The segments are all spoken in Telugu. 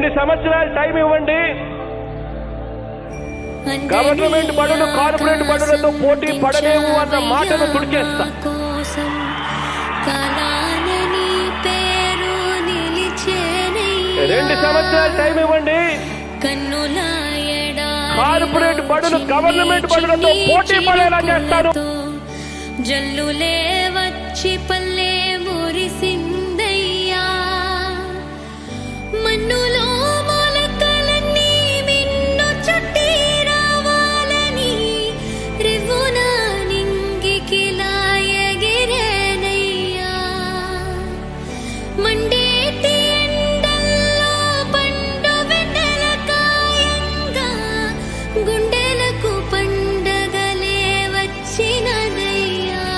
సంవత్సరాలు టైం ఇవ్వండి గవర్నమెంట్ బడులు కార్పొరేట్ బడులతో పోటీ పడలేవు అన్న మాటను తుడిచేస్తా కోసం కళానని పేరు నిలిచేనయ్యా. రెండు సంవత్సరాలు టైం ఇవ్వండి కన్నుల ఎడారి కార్పొరేట్ బడులు గవర్నమెంట్ బడులతో పోటీ పడేలా చేస్తాను జల్లులే వచ్చి పల్లె మురిసిందయ్యా మన్నులో మొలకలన్నీ మిన్ను చుట్టి రావాలని రివ్వున నింగికిలా ఎగిరేనయ్యా మండేటి ఎండల్లో పండు వెన్నెల కాయంగా గుండెలకు పండగలే వచ్చినదయ్యా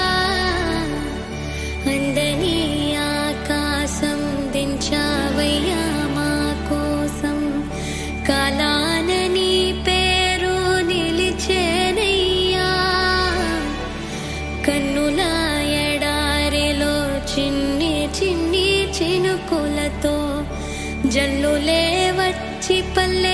అందని ఆకాశం దించావయ్యా మా కోసం కాలానని పేరు నిలిచేనయ్యా కన్నుల ఎడారిలో చిన్ని చిన్ని చినుకులతో జల్లులే వచ్చి పల్లె